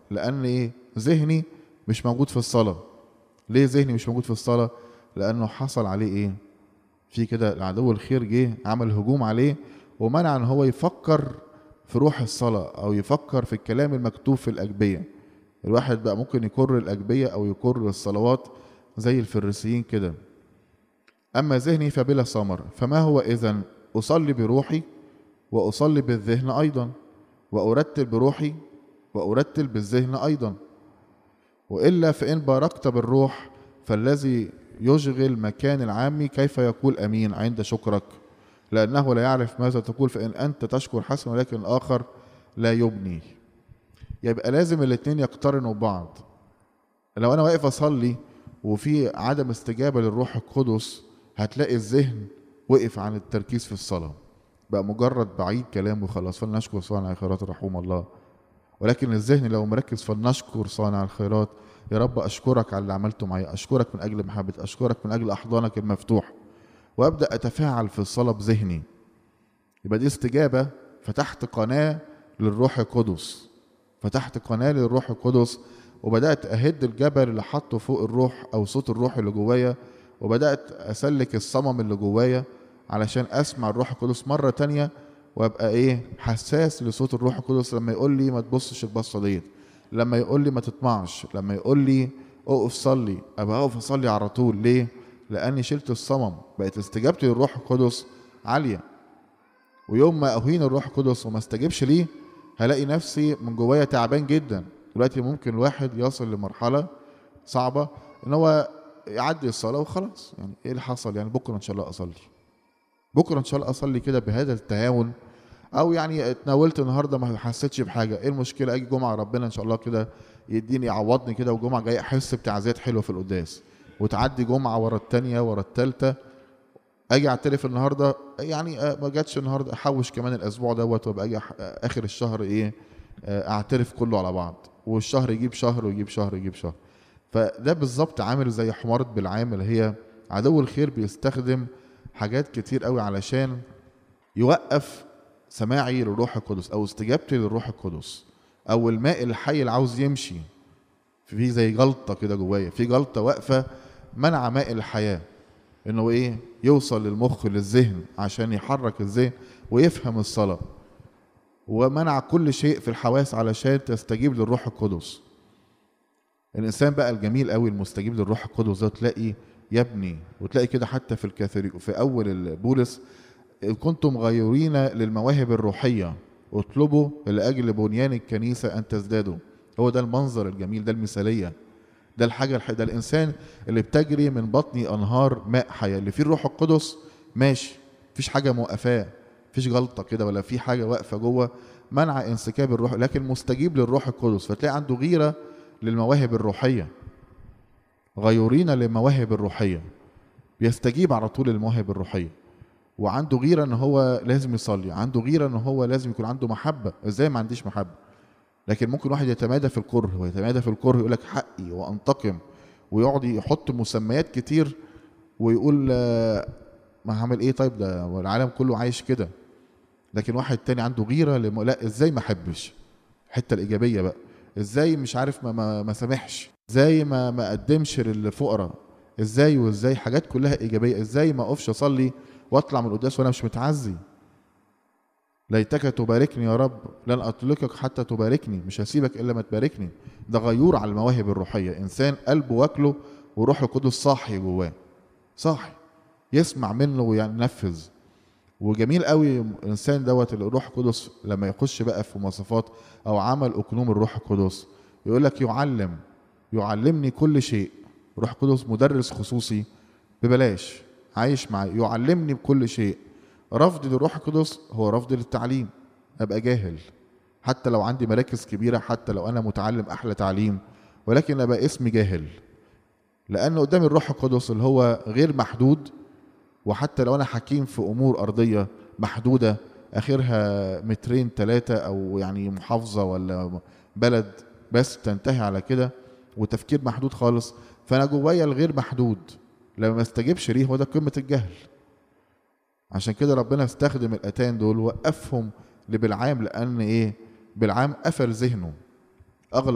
لان ايه ذهني مش موجود في الصلاه ليه ذهني مش موجود في الصلاه لانه حصل عليه ايه في كده العدو الخير جه عمل هجوم عليه ومنع ان هو يفكر في روح الصلاه او يفكر في الكلام المكتوب في الاجبيه الواحد بقى ممكن يكر الاجبيه او يكر الصلوات زي الفريسيين كده اما ذهني فبلا ثمر فما هو اذا اصلي بروحي واصلي بالذهن ايضا وارتل بروحي وارتل بالذهن ايضا والا فان باركت بالروح فالذي يشغل مكان العام كيف يقول امين عند شكرك لانه لا يعرف ماذا تقول فان انت تشكر حسن ولكن الاخر لا يبني يبقى لازم الاتنين يقترنوا ببعض لو انا واقف اصلي وفي عدم استجابه للروح القدس هتلاقي الذهن وقف عن التركيز في الصلاه بقى مجرد بعيد كلام وخلاص فلنشكر صانع الخيرات رحوم الله ولكن الذهن لو مركز فلنشكر صانع الخيرات يا رب اشكرك على اللي عملته معايا اشكرك من اجل محبتك اشكرك من اجل احضانك المفتوح وابدا اتفاعل في الصلاه بذهني يبقى دي استجابه فتحت قناه للروح القدس فتحت قناه للروح القدس وبدات اهد الجبل اللي حاطه فوق الروح او صوت الروح اللي جوايا وبدات اسلك الصمم اللي جوايا علشان اسمع الروح القدس مره تانية وابقى ايه حساس لصوت الروح القدس لما يقول لي ما تبصش البصه ديت لما يقول لي ما تطمعش لما يقول لي اقف صلي ابقى اقف اصلي على طول ليه لاني شلت الصمم بقت استجابتي للروح القدس عاليه ويوم ما اهين الروح القدس وما استجبش ليه هلاقي نفسي من جوايا تعبان جدا دلوقتي ممكن الواحد يصل لمرحله صعبه ان هو يعدي الصلاه وخلاص يعني ايه اللي حصل يعني بكره ان شاء الله اصلي بكره ان شاء الله اصلي كده بهذا التهاون او يعني اتناولت النهارده ما حسيتش بحاجه ايه المشكله اجي جمعه ربنا ان شاء الله كده يديني يعوضني كده وجمعه جايه احس بتعزيات حلوه في القداس وتعدي جمعه ورا الثانيه ورا الثالثه اجي اعترف النهارده يعني ما جاتش النهارده احوش كمان الاسبوع دوت وابقى اجي اخر الشهر ايه اعترف كله على بعض والشهر يجيب شهر ويجيب شهر ويجيب شهر فده بالظبط عامل زي حمارة بالعام اللي هي عدو الخير بيستخدم حاجات كتير قوي علشان يوقف سماعي للروح القدس او استجابتي للروح القدس او الماء الحي اللي عاوز يمشي في زي جلطه كده جوايا في جلطه واقفه منع ماء الحياه انه ايه يوصل للمخ للذهن عشان يحرك الذهن ويفهم الصلاه ومنع كل شيء في الحواس علشان تستجيب للروح القدس الانسان بقى الجميل قوي المستجيب للروح القدس ده تلاقي يبني وتلاقي كده حتى في الكاثوليك في اول بولس كنتم غيورين للمواهب الروحيه اطلبوا لاجل بنيان الكنيسه ان تزدادوا هو ده المنظر الجميل ده المثاليه ده الحاجه ده الانسان اللي بتجري من بطني انهار ماء حياه اللي فيه الروح القدس ماشي مفيش حاجه موقفاه مفيش غلطه كده ولا في حاجه واقفه جوه منع انسكاب الروح لكن مستجيب للروح القدس فتلاقي عنده غيره للمواهب الروحيه غيورين للمواهب الروحيه بيستجيب على طول المواهب الروحيه وعنده غيره ان هو لازم يصلي عنده غيره ان هو لازم يكون عنده محبه ازاي ما عنديش محبه لكن ممكن واحد يتمادى في الكره ويتمادى في الكره يقول لك حقي وانتقم ويقعد يحط مسميات كتير ويقول ما هعمل ايه طيب ده العالم كله عايش كده لكن واحد تاني عنده غيره لم... لا ازاي ما احبش الحته الايجابيه بقى ازاي مش عارف ما ما, ما سامحش ازاي ما ما اقدمش للفقراء ازاي وازاي حاجات كلها ايجابيه ازاي ما اقفش اصلي واطلع من القداس وانا مش متعزي ليتك تباركني يا رب لن اطلقك حتى تباركني مش هسيبك الا ما تباركني ده غيور على المواهب الروحيه انسان قلبه واكله وروح القدس صاحي جواه صاحي يسمع منه وينفذ وجميل قوي الانسان دوت الروح القدس لما يخش بقى في مواصفات او عمل اكنوم الروح القدس يقول لك يعلم يعلمني كل شيء روح القدس مدرس خصوصي ببلاش عايش معي يعلمني بكل شيء رفضي للروح القدس هو رفض للتعليم ابقى جاهل حتى لو عندي مراكز كبيره حتى لو انا متعلم احلى تعليم ولكن ابقى اسمي جاهل لان قدامي الروح القدس اللي هو غير محدود وحتى لو انا حكيم في امور ارضيه محدوده اخرها مترين ثلاثه او يعني محافظه ولا بلد بس تنتهي على كده وتفكير محدود خالص فانا جوايا الغير محدود لما ما استجبش ليه هو ده قمه الجهل عشان كده ربنا استخدم الاتان دول وقفهم لبلعام لان ايه بلعام قفل ذهنه